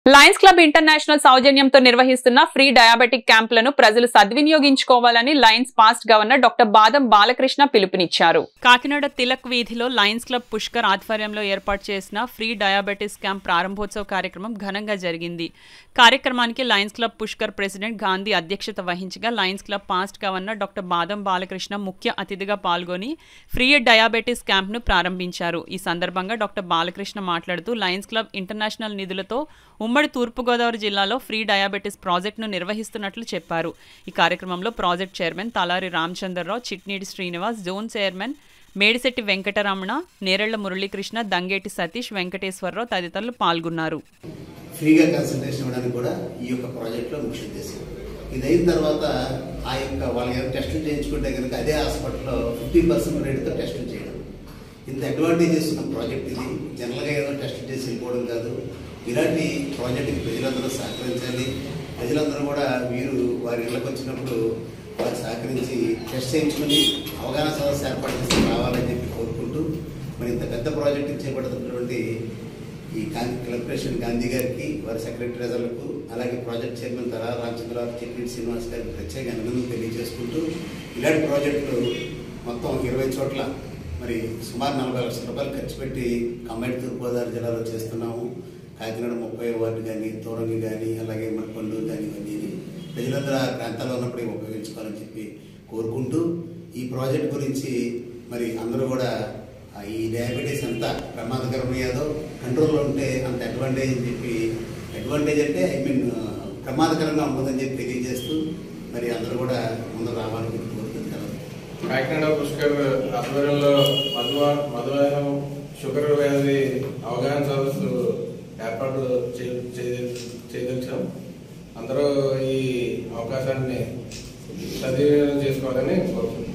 Lions club international సౌజన్యంతో నిర్వహిస్తున్న free diabetic క్యాంపులను ప్రజలు సద్వినియోగించుకోవాలని lions past governor doctor Badam Balakrishna పిలుపునిచ్చారు కాకినాడ తిలక్ వీధిలో లయన్స్ క్లబ్ పుష్కర్ ఆధ్వర్యంలో ఏర్పాటు చేసిన ఫ్రీ డయాబెటిస్ క్యాంప్ ప్రారంభోత్సవ కార్యక్రమం ఘనంగా జరిగింది కార్యక్రమానికి lions club Pushkar president Gandhi అధ్యక్షత వహించగా lions club past governor doctor Badam Balakrishna ముఖ్య అతిథిగా పాల్గొని ఫ్రీ డయాబెటిస్ క్యాంప్ను ప్రారంభించారు ఈ సందర్భంగా డాక్టర్ బాలకృష్ణ మాట్లాడుతూ లయన్స్ క్లబ్ ఇంటర్నేషనల్ నిధులతో ఉమ్మడి తూర్పుగోదావరి జిల్లాలో ఫ్రీ డయాబెటిస్ ప్రాజెక్టును నిర్వహిస్తున్నట్లు చెప్పారు ఈ కార్యక్రమంలో project chairman Talari Ramachandra Rao Chitneedi Srinivas zone chairman Medisetti Venkataramana Nerella Muralikrishna Dangeti Satish Venkateswara Rao తదితరులు పాల్గొన్నారు ఫ్రీగా కన్సల్టేషన్ ఇవ్వడానికి కూడా ఈ యొక్క ప్రాజెక్ట్లో ముఖ్య ఉద్దేశం ఇది అయిన తర్వాత ఆ యొక్క వాళ్ళకి ఏమైనా టెస్టులు చేయించుకుంటే కనుక అదే హాస్పిటల్లో ఫిఫ్టీ పర్సెంట్ రేటుతో టెస్టులు చేయడం ఇంత అడ్వాంటేజెస్ ఉన్న ప్రాజెక్ట్ ఇది జనరల్గా ఏదో టెస్టులు చేసి వెళ్ళిపోవడం కాదు ఇలాంటి ప్రాజెక్టుకి ప్రజలందరూ సహకరించాలి ప్రజలందరూ కూడా వీరు వారి ఇళ్ళకి వచ్చినప్పుడు వారు సహకరించి టెస్ట్ చేయించుకుని అవగాహన సదస్సు ఏర్పాటు చేసి రావాలని చెప్పి కోరుకుంటూ మరి ఇంత పెద్ద ప్రాజెక్టు చేపడుతున్నటువంటి ఈ గాంధీ క్లబ్ ప్రెసిడెంట్ గాంధీ గారికి వారి సెక్రటరీలకు అలాగే ప్రాజెక్ట్ చైర్మన్ తరా రామచంద్రరావు చిట్టి శ్రీనివాస్ గారికి ప్రత్యేక అభినందనలు తెలియజేసుకుంటూ ఇలాంటి ప్రాజెక్టులు మొత్తం ఇరవై చోట్ల మరి సుమారు నలభై లక్షల రూపాయలు ఖర్చు పెట్టి కమ్మడి తూర్పుగోదావరి జిల్లాలో చేస్తున్నాము కాకినాడ ముప్పై వార్డు కానీ తోరంగి కానీ అలాగే మన కొండూరు కానీ ఇవన్నీ ప్రజలందరూ ఆ ప్రాంతాల్లో ఉన్నప్పుడే ఉపయోగించుకోవాలని చెప్పి కోరుకుంటూ ఈ ప్రాజెక్ట్ గురించి మరి అందరూ కూడా ఆ ఈ డయాబెటీస్ ఎంత ప్రమాదకరమయ్యాదో కంట్రోల్లో ఉంటే అంత అడ్వాంటేజ్ అని చెప్పి అడ్వాంటేజ్ అంటే ఐ మీన్ ప్రమాదకరంగా ఉంటుందని చెప్పి తెలియజేస్తూ మరి అందరూ కూడా ముందు రావాలని చెప్పి కోరుకుంటున్నారు కాకినాడ పుష్కర్ ఆధ్వర్యంలో మధువ మధుమేహం షుగర్ వ్యాధి అవగాహన సదస్సు ఏర్పాటు చే- చే- చేయదలిచాం అందరూ ఈ అవకాశాన్ని సద్వినియోగం చేసుకోవాలని కోరుకుంటున్నాం